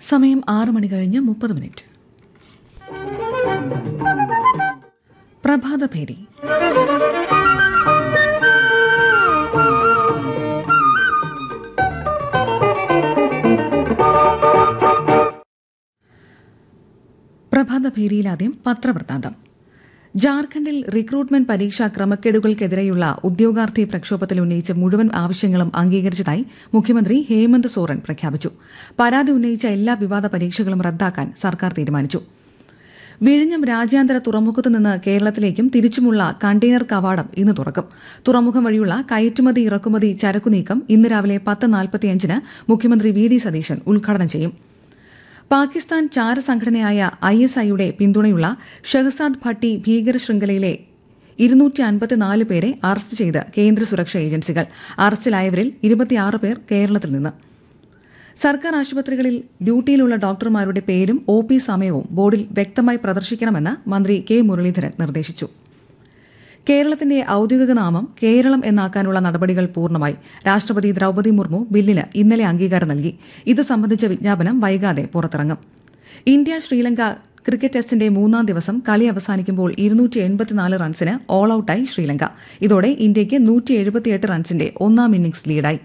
സമയം ആറ് മണി കഴിഞ്ഞ് മുപ്പത് മിനിറ്റ് പ്രഭാതഭേരി പ്രഭാതഭേരിയിലാദ്യം പത്രവൃത്താന്തം ജാർഖണ്ഡിൽ റിക്രൂട്ട്മെന്റ് പരീക്ഷാ ക്രമക്കേടുകൾക്കെതിരെയുള്ള ഉദ്യോഗാർത്ഥി പ്രക്ഷോഭത്തിൽ ഉന്നയിച്ച മുഴുവൻ ആവശ്യങ്ങളും അംഗീകരിച്ചതായി മുഖ്യമന്ത്രി ഹേമന്ത് സോറൻ പ്രഖ്യാപിച്ചു പരാതി ഉന്നയിച്ച എല്ലാ വിവാദ പരീക്ഷകളും റദ്ദാക്കാൻ സർക്കാർ തീരുമാനിച്ചു വിഴിഞ്ഞം രാജ്യാന്തര തുറമുഖത്തു നിന്ന് കേരളത്തിലേക്കും തിരിച്ചുമുള്ള കണ്ടെയ്നർ കവാടം ഇന്ന് തുറക്കും തുറമുഖം വഴിയുള്ള കയറ്റുമതി ഇറക്കുമതി ചരക്കുനീക്കം ഇന്ന് രാവിലെ പത്ത് നാൽപ്പത്തിയഞ്ചിന് മുഖ്യമന്ത്രി വി ഡി സതീശൻ ഉദ്ഘാടനം ചെയ്യും പാകിസ്ഥാൻ ചാരസംഘടനയായ ഐ എസ് ഐയുടെ പിന്തുണയുള്ള ഷഹസാദ് ഭട്ടി ഭീകര ശൃംഖലയിലെ ഇരുന്നൂറ്റി അൻപത്തിനാല് പേരെ അറസ്റ്റ് ചെയ്ത് കേന്ദ്ര സുരക്ഷാ ഏജൻസികൾ അറസ്റ്റിലായവരിൽ ഇരുപത്തിയാറ് പേർ കേരളത്തിൽ നിന്ന് സർക്കാർ ആശുപത്രികളിൽ ഡ്യൂട്ടിയിലുള്ള ഡോക്ടർമാരുടെ പേരും ഒ പി സമയവും ബോർഡിൽ വ്യക്തമായി പ്രദർശിക്കണമെന്ന് മന്ത്രി കെ മുരളീധരൻ നിർദ്ദേശിച്ചു കേരളത്തിന്റെ ഔദ്യോഗിക നാമം കേരളം എന്നാക്കാനുള്ള നടപടികൾ പൂർണ്ണമായി രാഷ്ട്രപതി ദ്രൌപദി മുർമു ബില്ലിന് ഇന്നലെ അംഗീകാരം നൽകി ഇത് സംബന്ധിച്ച വിജ്ഞാപനം വൈകാതെ പുറത്തിറങ്ങും ഇന്ത്യ ശ്രീലങ്ക ക്രിക്കറ്റ് ടെസ്റ്റിന്റെ മൂന്നാം ദിവസം കളി അവസാനിക്കുമ്പോൾ ഇരുന്നൂറ്റി എൺപത്തിനാല് റൺസിന് ഓൾ ഔട്ടായി ശ്രീലങ്ക ഇതോടെ ഇന്ത്യയ്ക്ക് നൂറ്റി എഴുപത്തിയെട്ട് റൺസിന്റെ ഒന്നാം ഇന്നിംഗ്സ് ലീഡായി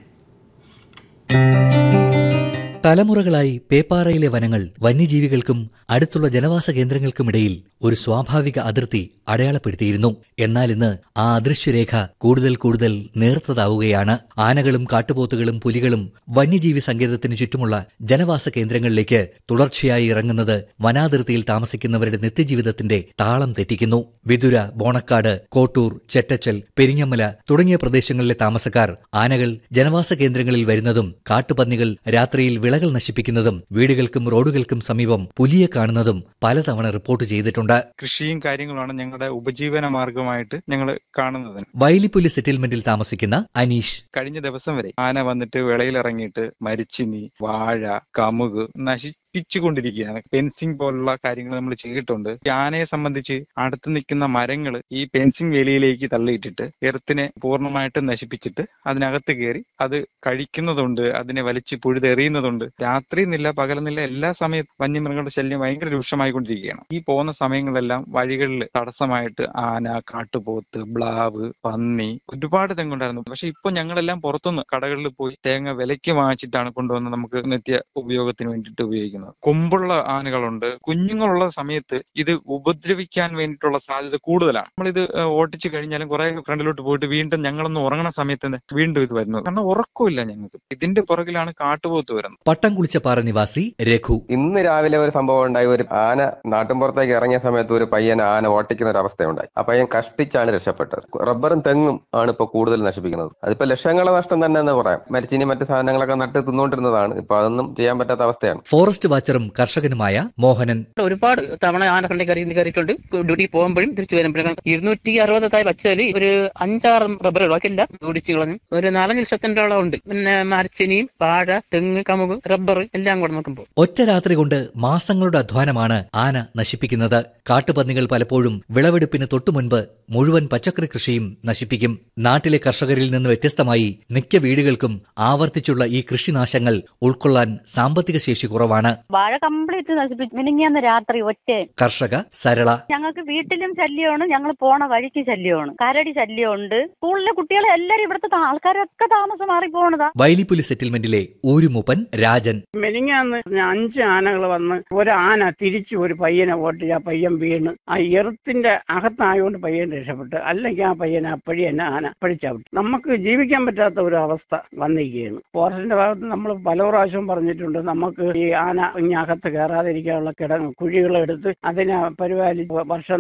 തലമുറകളായി പേപ്പാറയിലെ വനങ്ങൾ വന്യജീവികൾക്കും അടുത്തുള്ള ജനവാസ കേന്ദ്രങ്ങൾക്കുമിടയിൽ ഒരു സ്വാഭാവിക അതിർത്തി അടയാളപ്പെടുത്തിയിരുന്നു എന്നാൽ ഇന്ന് ആ അദൃശ്യരേഖ കൂടുതൽ കൂടുതൽ നേർത്തതാവുകയാണ് ആനകളും കാട്ടുപോത്തുകളും പുലികളും വന്യജീവി സങ്കേതത്തിന് ചുറ്റുമുള്ള ജനവാസ കേന്ദ്രങ്ങളിലേക്ക് തുടർച്ചയായി ഇറങ്ങുന്നത് വനാതിർത്തിയിൽ താമസിക്കുന്നവരുടെ നിത്യജീവിതത്തിന്റെ താളം തെറ്റിക്കുന്നു വിതുര ബോണക്കാട് കോട്ടൂർ ചെറ്റച്ചൽ പെരിങ്ങമ്മല തുടങ്ങിയ പ്രദേശങ്ങളിലെ താമസക്കാർ ആനകൾ ജനവാസ കേന്ദ്രങ്ങളിൽ വരുന്നതും കാട്ടുപന്നികൾ രാത്രിയിൽ വിളകൾ നശിപ്പിക്കുന്നതും വീടുകൾക്കും റോഡുകൾക്കും സമീപം പുലിയെ കാണുന്നതും പലതവണ റിപ്പോർട്ട് ചെയ്തിട്ടുണ്ട് കൃഷിയും കാര്യങ്ങളുമാണ് ഞങ്ങളുടെ ഉപജീവന മാർഗമായിട്ട് ഞങ്ങൾ കാണുന്നത് വൈലിപ്പുലി സെറ്റിൽമെന്റിൽ താമസിക്കുന്ന അനീഷ് കഴിഞ്ഞ ദിവസം വരെ ആന വന്നിട്ട് വിളയിലിറങ്ങിയിട്ട് മരിച്ചിനി വാഴ കമുക് നശിപ്പിച്ചുകൊണ്ടിരിക്കുകയാണ് ഫെൻസിങ് പോലുള്ള കാര്യങ്ങൾ നമ്മൾ ചെയ്തിട്ടുണ്ട് ഈ ആനയെ സംബന്ധിച്ച് അടുത്ത് നിൽക്കുന്ന മരങ്ങൾ ഈ ഫെൻസിങ് വേലിയിലേക്ക് തള്ളിയിട്ടിട്ട് എർത്തിനെ പൂർണ്ണമായിട്ട് നശിപ്പിച്ചിട്ട് അതിനകത്ത് കയറി അത് കഴിക്കുന്നതുണ്ട് അതിനെ വലിച്ച് പുഴുതെറിയുന്നതുണ്ട് രാത്രി എന്നില്ല പകലെന്നില്ല എല്ലാ സമയത്തും വന്യമൃഗങ്ങളുടെ ശല്യം ഭയങ്കര രൂക്ഷമായിക്കൊണ്ടിരിക്കുകയാണ് ഈ പോകുന്ന സമയങ്ങളിലെല്ലാം വഴികളിൽ തടസ്സമായിട്ട് ആന കാട്ടുപോത്ത് ബ്ലാവ് പന്നി ഒരുപാട് തെങ്ങുണ്ടായിരുന്നു പക്ഷെ ഇപ്പൊ ഞങ്ങളെല്ലാം പുറത്തുനിന്ന് കടകളിൽ പോയി തേങ്ങ വിലയ്ക്ക് വാങ്ങിച്ചിട്ടാണ് കൊണ്ടുവന്ന് നമുക്ക് നിത്യ ഉപയോഗത്തിന് വേണ്ടിയിട്ട് ഉപയോഗിക്കുന്നത് കൊമ്പുള്ള ആനകളുണ്ട് കുഞ്ഞുങ്ങളുള്ള സമയത്ത് ഇത് ഉപദ്രവിക്കാൻ വേണ്ടിയിട്ടുള്ള സാധ്യത കൂടുതലാണ് നമ്മളിത് ഏഹ്, ഓട്ടിച്ചു കഴിഞ്ഞാലും കുറെ ഫ്രണ്ടിലോട്ട് പോയിട്ട് വീണ്ടും ഞങ്ങളൊന്ന് ഉറങ്ങണ സമയത്ത് തന്നെ വീണ്ടും ഇത് വരുന്നത് കാരണം ഉറക്കമില്ല ഞങ്ങൾക്ക് ഇതിന്റെ പുറകിലാണ് കാട്ടുപോത്ത് വരുന്നത് പട്ടംകുളിച്ചപ്പാറ നിവാസി രഘു ഇന്ന് രാവിലെ ഒരു സംഭവം ഉണ്ടായി ഒരു ആന നാട്ടിൻപുറത്തേക്ക് ഇറങ്ങിയ സമയത്ത് ഒരു പയ്യൻ ആന ഓട്ടിക്കുന്ന ഒരു അവസ്ഥയുണ്ടായി ആ പയ്യൻ കഷ്ടിച്ചാണ് രക്ഷപ്പെട്ടത് റബ്ബറും തെങ്ങും ആണ് ഇപ്പൊ കൂടുതൽ നശിപ്പിക്കുന്നത് അതിപ്പോ ലക്ഷങ്ങളെ നഷ്ടം തന്നെ എന്ന് പറയാം മരിച്ചിനി മറ്റു സാധനങ്ങളൊക്കെ നട്ട് തിന്നുകൊണ്ടിരുന്നതാണ് ഇപ്പൊ അതൊന്നും ചെയ്യാൻ പറ്റാത്ത അവസ്ഥയാണ് ഫോറസ്റ്റ് വാച്ചറും കർഷകനുമായ മോഹനൻ ഒരുപാട് തവണ ആനക്കണ്ടി കയറി കയറിയിട്ടുണ്ട് ഡ്യൂട്ടി പോകുമ്പോഴും തിരിച്ചു വരുമ്പോഴും ഇരുന്നൂറ്റി അറുപതായി വച്ചാല് ഒരു അഞ്ചാറ് റബ്ബർ ബാക്കിയില്ല ഓടിച്ചു കളഞ്ഞു ഒരു നാലഞ്ച് ലക്ഷത്തിൻ്റെ ഉണ്ട് പിന്നെ മരച്ചിനിയും വാഴ തെങ്ങ് കമുക് റബ്ബർ എല്ലാം കൂടെ നോക്കുമ്പോൾ ഒറ്റ രാത്രി കൊണ്ട് മാസങ്ങളുടെ അധ്വാനമാണ് ആന നശിപ്പിക്കുന്നത് കാട്ടുപന്നികൾ പലപ്പോഴും വിളവെടുപ്പിന് തൊട്ടുമുൻപ് മുഴുവൻ പച്ചക്കറി കൃഷിയും നശിപ്പിക്കും നാട്ടിലെ കർഷകരിൽ നിന്ന് വ്യത്യസ്തമായി മിക്ക വീടുകൾക്കും ആവർത്തിച്ചുള്ള ഈ കൃഷിനാശങ്ങൾ ഉൾക്കൊള്ളാൻ സാമ്പത്തിക ശേഷി കുറവാണ് വാഴ കംപ്ലീറ്റ് നശിപ്പിച്ചു മിനിങ്ങാന്ന് രാത്രി ഒറ്റ കർഷക സരള ഞങ്ങൾക്ക് വീട്ടിലും ശല്യമാണ് ഞങ്ങൾ പോണ വഴിക്ക് ശല്യമാണ് കരടി ശല്യമുണ്ട് സ്കൂളിലെ കുട്ടികളെ എല്ലാരും ഇവിടുത്തെ താ- ആൾക്കാരൊക്കെ താമസം മാറി പോണതാ വൈലിപ്പുലി സെറ്റിൽമെന്റിലെ ഊരുമൂപ്പൻ രാജൻ മെനിങ്ങാന്ന് അഞ്ച് ആനകൾ വന്ന് ഒരു ആന തിരിച്ചു ഒരു പയ്യനെ ഓട്ടി ആ പയ്യൻ വീണ് ആ എറുത്തിന്റെ അകത്തായോണ്ട് പയ്യൻ രക്ഷപ്പെട്ട് അല്ലെങ്കിൽ ആ പയ്യനെ അപ്പഴി തന്നെ ആന പഴിച്ചവിട്ടു നമുക്ക് ജീവിക്കാൻ പറ്റാത്ത ഒരു അവസ്ഥ വന്നിരിക്കുകയാണ് ഫോറസ്റ്റിന്റെ ഭാഗത്ത് നമ്മൾ പല പ്രാവശ്യവും പറഞ്ഞിട്ടുണ്ട് നമുക്ക് ഈ ആന ഇനി അകത്ത് കയറാതിരിക്കാനുള്ള കിട കുഴികളെടുത്ത് അതിനെ പരിപാലിച്ച് വർഷം